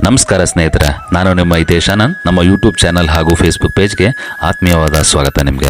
ನಮಸ್ಕಾರ ಸ್ನೇಹಿತರೆ ನಾನು ನಿಮ್ಮ ಹಿತೇಶ್ ಆನಂದ್ ನಮ್ಮ ಯೂಟ್ಯೂಬ್ ಚಾನಲ್ ಹಾಗೂ ಫೇಸ್ಬುಕ್ ಪೇಜ್ಗೆ ಆತ್ಮೀಯವಾದ ಸ್ವಾಗತ ನಿಮಗೆ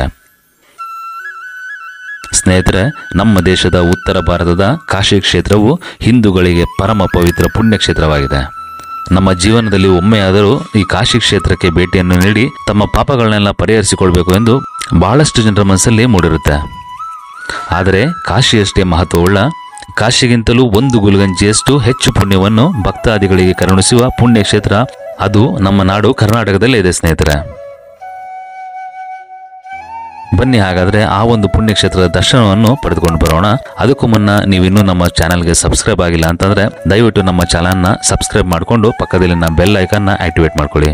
ಸ್ನೇಹಿತರೆ ನಮ್ಮ ದೇಶದ ಉತ್ತರ ಭಾರತದ ಕಾಶಿ ಕ್ಷೇತ್ರವು ಹಿಂದೂಗಳಿಗೆ ಪರಮ ಪವಿತ್ರ ಪುಣ್ಯಕ್ಷೇತ್ರವಾಗಿದೆ ನಮ್ಮ ಜೀವನದಲ್ಲಿ ಒಮ್ಮೆಯಾದರೂ ಈ ಕಾಶಿ ಕ್ಷೇತ್ರಕ್ಕೆ ಭೇಟಿಯನ್ನು ನೀಡಿ ತಮ್ಮ ಪಾಪಗಳನ್ನೆಲ್ಲ ಪರಿಹರಿಸಿಕೊಳ್ಬೇಕು ಎಂದು ಬಹಳಷ್ಟು ಜನರ ಮನಸ್ಸಲ್ಲಿ ಮೂಡಿರುತ್ತೆ ಆದರೆ ಕಾಶಿಯಷ್ಟೇ ಮಹತ್ವವುಳ್ಳ ಕಾಶಿಗಿಂತಲೂ ಒಂದು ಗುಲ್ಗಂಜಿಯಷ್ಟು ಹೆಚ್ಚು ಪುಣ್ಯವನ್ನು ಭಕ್ತಾದಿಗಳಿಗೆ ಕರುಣಿಸುವ ಪುಣ್ಯಕ್ಷೇತ್ರ ಅದು ನಮ್ಮ ನಾಡು ಕರ್ನಾಟಕದಲ್ಲೇ ಇದೆ ಸ್ನೇಹಿತರೆ ಬನ್ನಿ ಹಾಗಾದ್ರೆ ಆ ಒಂದು ಪುಣ್ಯಕ್ಷೇತ್ರದ ದರ್ಶನವನ್ನು ಪಡೆದುಕೊಂಡು ಬರೋಣ ಅದಕ್ಕೂ ಮುನ್ನ ನೀವಿನ್ನೂ ನಮ್ಮ ಚಾನಲ್ಗೆ ಸಬ್ಸ್ಕ್ರೈಬ್ ಆಗಿಲ್ಲ ಅಂತಂದ್ರೆ ದಯವಿಟ್ಟು ನಮ್ಮ ಚಾನಲ್ನ ಸಬ್ಸ್ಕ್ರೈಬ್ ಮಾಡಿಕೊಂಡು ಪಕ್ಕದಲ್ಲಿನ ಬೆಲ್ ಐಕನ್ನ ಆಕ್ಟಿವೇಟ್ ಮಾಡ್ಕೊಳ್ಳಿ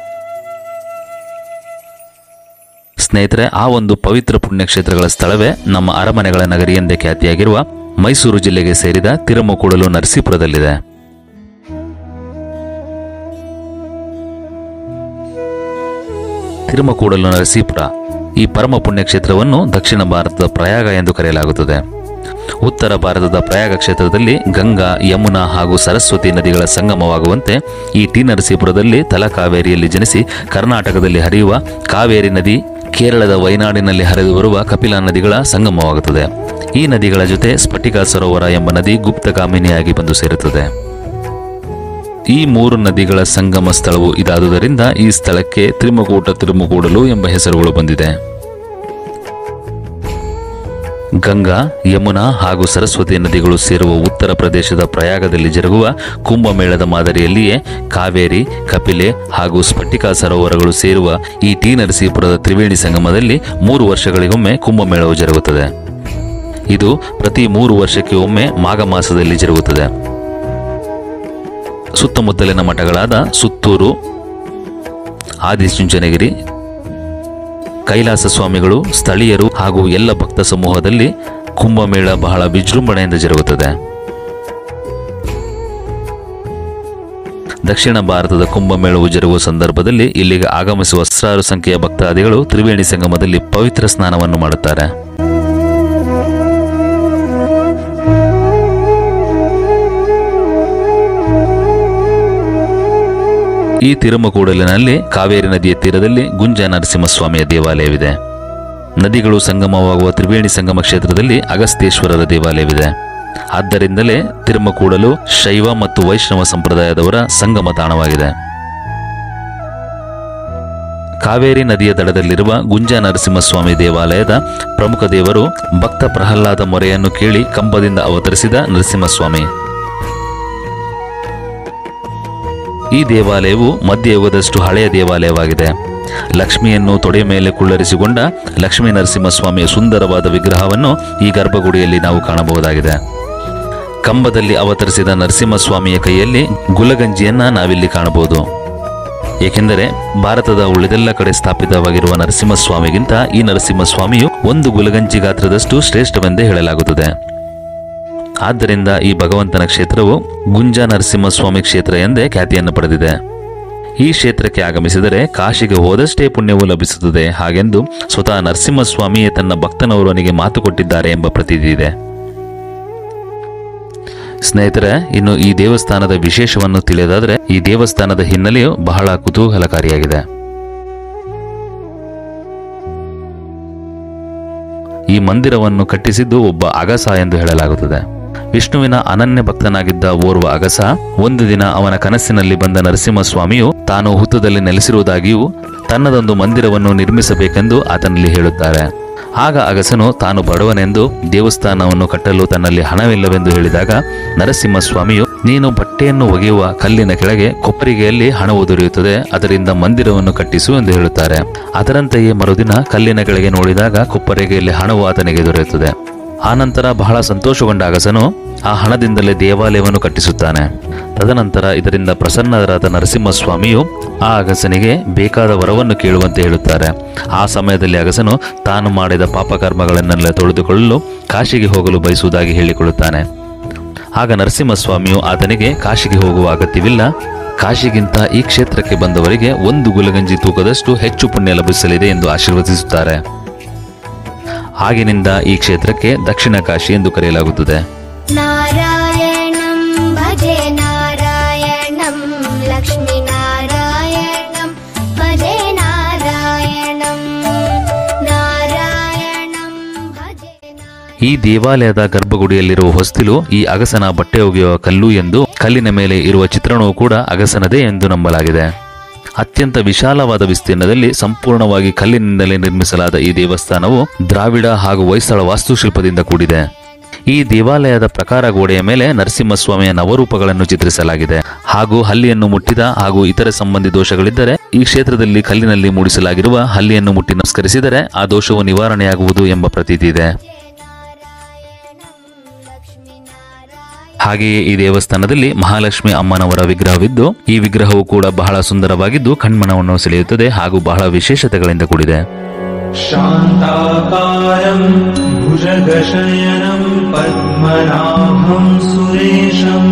ಸ್ನೇಹಿತರೆ ಆ ಒಂದು ಪವಿತ್ರ ಪುಣ್ಯಕ್ಷೇತ್ರಗಳ ಸ್ಥಳವೇ ನಮ್ಮ ಅರಮನೆಗಳ ನಗರಿ ಎಂದೇ ಖ್ಯಾತಿಯಾಗಿರುವ ಮೈಸೂರು ಜಿಲ್ಲೆಗೆ ಸೇರಿದ ತಿರುಮಕೂಡಲು ನರಸೀಪುರದಲ್ಲಿದೆ ತಿರುಮಕೂಡಲು ನರಸೀಪುರ ಈ ಪರಮ ಪುಣ್ಯಕ್ಷೇತ್ರವನ್ನು ದಕ್ಷಿಣ ಭಾರತದ ಪ್ರಯಾಗ ಎಂದು ಕರೆಯಲಾಗುತ್ತದೆ ಉತ್ತರ ಭಾರತದ ಪ್ರಯಾಗ ಕ್ಷೇತ್ರದಲ್ಲಿ ಗಂಗಾ ಯಮುನಾ ಹಾಗೂ ಸರಸ್ವತಿ ನದಿಗಳ ಸಂಗಮವಾಗುವಂತೆ ಈ ಟಿ ನರಸೀಪುರದಲ್ಲಿ ತಲಕಾವೇರಿಯಲ್ಲಿ ಜನಿಸಿ ಕರ್ನಾಟಕದಲ್ಲಿ ಹರಿಯುವ ಕಾವೇರಿ ನದಿ ಕೇರಳದ ವಯನಾಡಿನಲ್ಲಿ ಹರಿದು ಬರುವ ಕಪಿಲಾ ನದಿಗಳ ಸಂಗಮವಾಗುತ್ತದೆ ಈ ನದಿಗಳ ಜೊತೆ ಸ್ಫಟಿಕ ಸರೋವರ ಎಂಬ ನದಿ ಗುಪ್ತಗಾಮಿನಿಯಾಗಿ ಬಂದು ಸೇರುತ್ತದೆ ಈ ಮೂರು ನದಿಗಳ ಸಂಗಮ ಸ್ಥಳವು ಇದಾದುದರಿಂದ ಈ ಸ್ಥಳಕ್ಕೆ ತ್ರಿಮಕೂಟ ತಿರುಮಕೂಡಲು ಎಂಬ ಹೆಸರುಗಳು ಬಂದಿದೆ ಗಂಗಾ ಯಮುನಾ ಹಾಗೂ ಸರಸ್ವತಿ ನದಿಗಳು ಸೇರುವ ಉತ್ತರ ಪ್ರದೇಶದ ಪ್ರಯಾಗದಲ್ಲಿ ಜರುಗುವ ಕುಂಭಮೇಳದ ಮಾದರಿಯಲ್ಲಿಯೇ ಕಾವೇರಿ ಕಪಿಲೆ ಹಾಗೂ ಸ್ಫಟಿಕಾ ಸರೋವರಗಳು ಸೇರುವ ಈ ಟಿ ನರಸೀಪುರದ ತ್ರಿವೇಣಿ ಸಂಗಮದಲ್ಲಿ ಮೂರು ವರ್ಷಗಳಿಗೊಮ್ಮೆ ಕುಂಭಮೇಳವು ಜರುಗುತ್ತದೆ ಇದು ಪ್ರತಿ ಮೂರು ವರ್ಷಕ್ಕೆ ಒಮ್ಮೆ ಮಾಘ ಮಾಸದಲ್ಲಿ ಜರುಗುತ್ತದೆ ಸುತ್ತಮುತ್ತಲಿನ ಮಠಗಳಾದ ಸುತ್ತೂರು ಆದಿಚುಂಚನಗಿರಿ ಕೈಲಾಸ ಸ್ವಾಮಿಗಳು ಸ್ಥಳೀಯರು ಹಾಗೂ ಎಲ್ಲ ಭಕ್ತ ಸಮೂಹದಲ್ಲಿ ಕುಂಭಮೇಳ ಬಹಳ ವಿಜೃಂಭಣೆಯಿಂದ ಜರುಗುತ್ತದೆ ದಕ್ಷಿಣ ಭಾರತದ ಕುಂಭಮೇಳವು ಜರುಗುವ ಸಂದರ್ಭದಲ್ಲಿ ಇಲ್ಲಿಗೆ ಆಗಮಿಸುವ ಸಹಸ್ರಾರು ಸಂಖ್ಯೆಯ ಭಕ್ತಾದಿಗಳು ತ್ರಿವೇಣಿ ಸಂಗಮದಲ್ಲಿ ಪವಿತ್ರ ಸ್ನಾನವನ್ನು ಮಾಡುತ್ತಾರೆ ಈ ತಿರುಮಕೂಡಲಿನಲ್ಲಿ ಕಾವೇರಿ ನದಿಯ ತೀರದಲ್ಲಿ ಗುಂಜ ನರಸಿಂಹಸ್ವಾಮಿಯ ದೇವಾಲಯವಿದೆ ನದಿಗಳು ಸಂಗಮವಾಗುವ ತ್ರಿವೇಣಿ ಸಂಗಮ ಕ್ಷೇತ್ರದಲ್ಲಿ ಅಗಸ್ತ್ಯೇಶ್ವರರ ದೇವಾಲಯವಿದೆ ಆದ್ದರಿಂದಲೇ ತಿರುಮಕೂಡಲು ಶೈವ ಮತ್ತು ವೈಷ್ಣವ ಸಂಪ್ರದಾಯದವರ ಸಂಗಮ ತಾಣವಾಗಿದೆ ಕಾವೇರಿ ನದಿಯ ದಡದಲ್ಲಿರುವ ಗುಂಜ ನರಸಿಂಹಸ್ವಾಮಿ ದೇವಾಲಯದ ಪ್ರಮುಖ ದೇವರು ಭಕ್ತ ಪ್ರಹ್ಲಾದ ಮೊರೆಯನ್ನು ಕೇಳಿ ಕಂಬದಿಂದ ಅವತರಿಸಿದ ನರಸಿಂಹಸ್ವಾಮಿ ಈ ದೇವಾಲಯವು ಮಧ್ಯಯುಗದಷ್ಟು ಹಳೆಯ ದೇವಾಲಯವಾಗಿದೆ ಲಕ್ಷ್ಮಿಯನ್ನು ತೊಡೆ ಮೇಲೆ ಕುಳ್ಳರಿಸಿಕೊಂಡ ಲಕ್ಷ್ಮೀ ನರಸಿಂಹಸ್ವಾಮಿಯ ಸುಂದರವಾದ ವಿಗ್ರಹವನ್ನು ಈ ಗರ್ಭಗುಡಿಯಲ್ಲಿ ನಾವು ಕಾಣಬಹುದಾಗಿದೆ ಕಂಬದಲ್ಲಿ ಅವತರಿಸಿದ ನರಸಿಂಹಸ್ವಾಮಿಯ ಕೈಯಲ್ಲಿ ಗುಲಗಂಜಿಯನ್ನ ನಾವಿಲ್ಲಿ ಕಾಣಬಹುದು ಏಕೆಂದರೆ ಭಾರತದ ಉಳಿದೆಲ್ಲ ಕಡೆ ಸ್ಥಾಪಿತವಾಗಿರುವ ನರಸಿಂಹಸ್ವಾಮಿಗಿಂತ ಈ ನರಸಿಂಹಸ್ವಾಮಿಯು ಒಂದು ಗುಲಗಂಜಿ ಗಾತ್ರದಷ್ಟು ಶ್ರೇಷ್ಠವೆಂದೇ ಹೇಳಲಾಗುತ್ತದೆ ಆದ್ದರಿಂದ ಈ ಭಗವಂತನ ಕ್ಷೇತ್ರವು ಗುಂಜ ನರಸಿಂಹಸ್ವಾಮಿ ಕ್ಷೇತ್ರ ಎಂದೇ ಖ್ಯಾತಿಯನ್ನು ಪಡೆದಿದೆ ಈ ಕ್ಷೇತ್ರಕ್ಕೆ ಆಗಮಿಸಿದರೆ ಕಾಶಿಗೆ ಹೋದಷ್ಟೇ ಪುಣ್ಯವು ಲಭಿಸುತ್ತದೆ ಹಾಗೆಂದು ಸ್ವತಃ ನರಸಿಂಹಸ್ವಾಮಿಯೇ ತನ್ನ ಭಕ್ತನವರನಿಗೆ ಮಾತು ಕೊಟ್ಟಿದ್ದಾರೆ ಎಂಬ ಪ್ರತೀತಿ ಇದೆ ಸ್ನೇಹಿತರೆ ಇನ್ನು ಈ ದೇವಸ್ಥಾನದ ವಿಶೇಷವನ್ನು ತಿಳಿಯೋದಾದ್ರೆ ಈ ದೇವಸ್ಥಾನದ ಹಿನ್ನೆಲೆಯು ಬಹಳ ಕುತೂಹಲಕಾರಿಯಾಗಿದೆ ಈ ಮಂದಿರವನ್ನು ಕಟ್ಟಿಸಿದ್ದು ಒಬ್ಬ ಅಗಸ ಎಂದು ಹೇಳಲಾಗುತ್ತದೆ ವಿಷ್ಣುವಿನ ಅನನ್ಯ ಭಕ್ತನಾಗಿದ್ದ ಓರ್ವ ಅಗಸ ಒಂದು ದಿನ ಅವನ ಕನಸಿನಲ್ಲಿ ಬಂದ ನರಸಿಂಹಸ್ವಾಮಿಯು ತಾನು ಹುತ್ತದಲ್ಲಿ ನೆಲೆಸಿರುವುದಾಗಿಯೂ ತನ್ನದೊಂದು ಮಂದಿರವನ್ನು ನಿರ್ಮಿಸಬೇಕೆಂದು ಆತನಲ್ಲಿ ಹೇಳುತ್ತಾರೆ ಆಗ ಅಗಸನು ತಾನು ಬಡವನೆಂದು ದೇವಸ್ಥಾನವನ್ನು ಕಟ್ಟಲು ತನ್ನಲ್ಲಿ ಹಣವಿಲ್ಲವೆಂದು ಹೇಳಿದಾಗ ನರಸಿಂಹಸ್ವಾಮಿಯು ನೀನು ಬಟ್ಟೆಯನ್ನು ಒಗೆಯುವ ಕಲ್ಲಿನ ಕೆಳಗೆ ಕೊಪ್ಪರಿಗೆಯಲ್ಲಿ ಹಣವು ದೊರೆಯುತ್ತದೆ ಅದರಿಂದ ಮಂದಿರವನ್ನು ಕಟ್ಟಿಸು ಎಂದು ಹೇಳುತ್ತಾರೆ ಅದರಂತೆಯೇ ಮರುದಿನ ಕಲ್ಲಿನ ಕೆಳಗೆ ನೋಡಿದಾಗ ಕೊಪ್ಪರಿಗೆಯಲ್ಲಿ ಹಣವು ಆತನಿಗೆ ದೊರೆಯುತ್ತದೆ ಆನಂತರ ಬಹಳ ಸಂತೋಷಗೊಂಡ ಅಗಸನು ಆ ಹಣದಿಂದಲೇ ದೇವಾಲಯವನ್ನು ಕಟ್ಟಿಸುತ್ತಾನೆ ತದನಂತರ ಇದರಿಂದ ಪ್ರಸನ್ನರಾದ ನರಸಿಂಹಸ್ವಾಮಿಯು ಆ ಅಗಸನಿಗೆ ಬೇಕಾದ ವರವನ್ನು ಕೇಳುವಂತೆ ಹೇಳುತ್ತಾರೆ ಆ ಸಮಯದಲ್ಲಿ ಅಗಸನು ತಾನು ಮಾಡಿದ ಪಾಪಕರ್ಮಗಳನ್ನೆಲ್ಲ ತೊಳೆದುಕೊಳ್ಳಲು ಕಾಶಿಗೆ ಹೋಗಲು ಬಯಸುವುದಾಗಿ ಹೇಳಿಕೊಳ್ಳುತ್ತಾನೆ ಆಗ ನರಸಿಂಹಸ್ವಾಮಿಯು ಆತನಿಗೆ ಕಾಶಿಗೆ ಹೋಗುವ ಅಗತ್ಯವಿಲ್ಲ ಕಾಶಿಗಿಂತ ಈ ಕ್ಷೇತ್ರಕ್ಕೆ ಬಂದವರಿಗೆ ಒಂದು ಗುಲಗಂಜಿ ತೂಕದಷ್ಟು ಹೆಚ್ಚು ಪುಣ್ಯ ಲಭಿಸಲಿದೆ ಎಂದು ಆಶೀರ್ವದಿಸುತ್ತಾರೆ ಆಗಿನಿಂದ ಈ ಕ್ಷೇತ್ರಕ್ಕೆ ದಕ್ಷಿಣ ಕಾಶಿ ಎಂದು ಕರೆಯಲಾಗುತ್ತದೆ नारायणं भजे नारायणं लक्ष्मीनारायणं भजे नारायणं नारायणं भजे नारायणम् ಈ ದೇವಾಲಯದ ಗರ್ಭಗುಡಿಯಲ್ಲಿರುವ ಹೊಸ್ತಿಲು ಈ ಅಗಸನ ಬಟ್ಟೆ ಒಗೆಯುವ ಕಲ್ಲು ಎಂದು ಕಲ್ಲಿನ ಮೇಲೆ ಇರುವ ಚಿತ್ರಣವೂ ಕೂಡ ಅಗಸನದೇ ಎಂದು ನಂಬಲಾಗಿದೆ ಅತ್ಯಂತ ವಿಶಾಲವಾದ ವಿಸ್ತೀರ್ಣದಲ್ಲಿ ಸಂಪೂರ್ಣವಾಗಿ ಕಲ್ಲಿನಿಂದಲೇ ನಿರ್ಮಿಸಲಾದ ಈ ದೇವಸ್ಥಾನವು ದ್ರಾವಿಡ ಹಾಗೂ ಹೊಯ್ಸಳ ವಾಸ್ತುಶಿಲ್ಪದಿಂದ ಕೂಡಿದೆ ಈ ದೇವಾಲಯದ ಪ್ರಕಾರ ಗೋಡೆಯ ಮೇಲೆ ನರಸಿಂಹಸ್ವಾಮಿಯ ನವರೂಪಗಳನ್ನು ಚಿತ್ರಿಸಲಾಗಿದೆ ಹಾಗೂ ಹಲ್ಲಿಯನ್ನು ಮುಟ್ಟಿದ ಹಾಗೂ ಇತರೆ ಸಂಬಂಧಿ ದೋಷಗಳಿದ್ದರೆ ಈ ಕ್ಷೇತ್ರದಲ್ಲಿ ಕಲ್ಲಿನಲ್ಲಿ ಮೂಡಿಸಲಾಗಿರುವ ಹಲ್ಲಿಯನ್ನು ಮುಟ್ಟಿ ನಮಸ್ಕರಿಸಿದರೆ ಆ ದೋಷವು ನಿವಾರಣೆಯಾಗುವುದು ಎಂಬ ಪ್ರತೀತಿ ಇದೆ ಹಾಗೆಯೇ ಈ ದೇವಸ್ಥಾನದಲ್ಲಿ ಮಹಾಲಕ್ಷ್ಮಿ ಅಮ್ಮನವರ ವಿಗ್ರಹವಿದ್ದು ಈ ವಿಗ್ರಹವು ಕೂಡ ಬಹಳ ಸುಂದರವಾಗಿದ್ದು ಕಣ್ಮನವನ್ನು ಸೆಳೆಯುತ್ತದೆ ಹಾಗೂ ಬಹಳ ವಿಶೇಷತೆಗಳಿಂದ ಕೂಡಿದೆ शान्ताकारम् भुजगशयनम् पद्मनाभम् सुरेशम्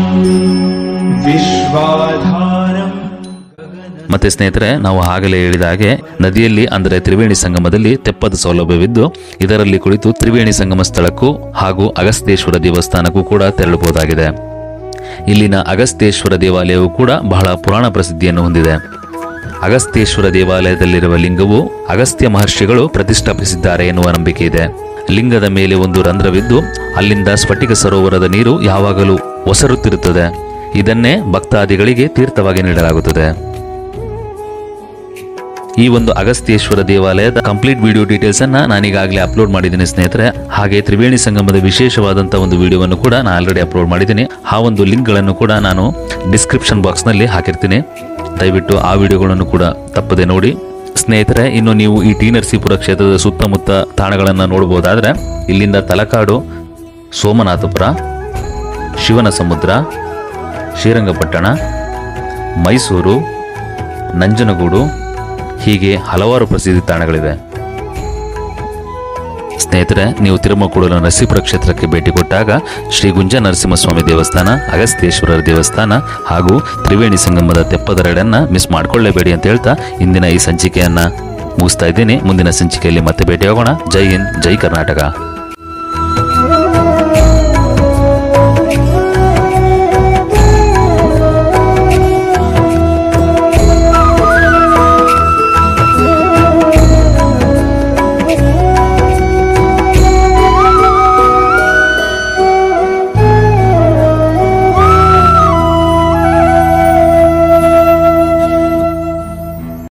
विश्वाधारम् ಮತ್ತೆ ಸ್ನೇಹಿತರೆ ನಾವು ಆಗಲೇ ಹೇಳಿದ ಹಾಗೆ ನದಿಯಲ್ಲಿ ಅಂದರೆ ತ್ರಿವೇಣಿ ಸಂಗಮದಲ್ಲಿ ತೆಪ್ಪದ ಸೌಲಭ್ಯವಿದ್ದು ಇದರಲ್ಲಿ ಕುಳಿತು ತ್ರಿವೇಣಿ ಸಂಗಮ ಸ್ಥಳಕ್ಕೂ ಹಾಗೂ ಅಗಸ್ತೇಶ್ವರ ದೇವಸ್ಥಾನಕ್ಕೂ ಕೂಡ ತೆರಳಬಹುದಾಗಿದೆ ಇಲ್ಲಿನ ಅಗಸ್ತೇಶ್ವರ ದೇವಾಲಯವು ಕೂಡ ಬಹಳ ಪುರಾಣ ಪ್ರಸಿದ್ಧಿಯನ್ನು ಹೊಂದಿದೆ ಅಗಸ್ತೇಶ್ವರ ದೇವಾಲಯದಲ್ಲಿರುವ ಲಿಂಗವು ಅಗಸ್ತ್ಯ ಮಹರ್ಷಿಗಳು ಪ್ರತಿಷ್ಠಾಪಿಸಿದ್ದಾರೆ ಎನ್ನುವ ನಂಬಿಕೆ ಇದೆ ಲಿಂಗದ ಮೇಲೆ ಒಂದು ರಂಧ್ರವಿದ್ದು ಅಲ್ಲಿಂದ ಸ್ಫಟಿಕ ಸರೋವರದ ನೀರು ಯಾವಾಗಲೂ ಒಸರುತ್ತಿರುತ್ತದೆ ಇದನ್ನೇ ಭಕ್ತಾದಿಗಳಿಗೆ ತೀರ್ಥವಾಗಿ ನೀಡಲಾಗುತ್ತದೆ ಈ ಒಂದು ಅಗಸ್ತ್ಯೇಶ್ವರ ದೇವಾಲಯದ ಕಂಪ್ಲೀಟ್ ವಿಡಿಯೋ ಡೀಟೇಲ್ಸ್ ಅನ್ನ ನಾನೀಗಾಗಲೇ ಅಪ್ಲೋಡ್ ಮಾಡಿದ್ದೀನಿ ಸ್ನೇಹಿತರೆ ಹಾಗೆ ತ್ರಿವೇಣಿ ಸಂಗಮದ ವಿಶೇಷವಾದಂತಹ ಒಂದು ವಿಡಿಯೋವನ್ನು ಕೂಡ ನಾನು ಆಲ್ರೆಡಿ ಅಪ್ಲೋಡ್ ಮಾಡಿದ್ದೀನಿ ಆ ಒಂದು ಲಿಂಕ್ಗಳನ್ನು ಕೂಡ ನಾನು ಡಿಸ್ಕ್ರಿಪ್ಷನ್ ಬಾಕ್ಸ್ನಲ್ಲಿ ಹಾಕಿರ್ತೀನಿ ದಯವಿಟ್ಟು ಆ ವಿಡಿಯೋಗಳನ್ನು ಕೂಡ ತಪ್ಪದೆ ನೋಡಿ ಸ್ನೇಹಿತರೆ ಇನ್ನು ನೀವು ಈ ಟಿ ನರಸೀಪುರ ಕ್ಷೇತ್ರದ ಸುತ್ತಮುತ್ತ ತಾಣಗಳನ್ನು ನೋಡಬಹುದಾದ್ರೆ ಇಲ್ಲಿಂದ ತಲಕಾಡು ಸೋಮನಾಥಪುರ ಶಿವನ ಸಮುದ್ರ ಶ್ರೀರಂಗಪಟ್ಟಣ ಮೈಸೂರು ನಂಜನಗೂಡು ಹೀಗೆ ಹಲವಾರು ಪ್ರಸಿದ್ಧ ತಾಣಗಳಿವೆ ಸ್ನೇಹಿತರೆ ನೀವು ತಿರುಮಕೂಡಲ ನರಸೀಪುರ ಕ್ಷೇತ್ರಕ್ಕೆ ಭೇಟಿ ಕೊಟ್ಟಾಗ ಶ್ರೀ ಗುಂಜ ನರಸಿಂಹಸ್ವಾಮಿ ದೇವಸ್ಥಾನ ಅಗಸ್ತ್ಯೇಶ್ವರರ ದೇವಸ್ಥಾನ ಹಾಗೂ ತ್ರಿವೇಣಿ ಸಂಗಮದ ತೆಪ್ಪದರಡನ್ನ ಮಿಸ್ ಮಾಡ್ಕೊಳ್ಳೇಬೇಡಿ ಅಂತ ಹೇಳ್ತಾ ಇಂದಿನ ಈ ಸಂಚಿಕೆಯನ್ನ ಮುಗಿಸ್ತಾ ಇದ್ದೀನಿ ಮುಂದಿನ ಸಂಚಿಕೆಯಲ್ಲಿ ಮತ್ತೆ ಭೇಟಿಯಾಗೋಣ ಜೈ ಹಿಂದ್ ಜೈ ಕರ್ನಾಟಕ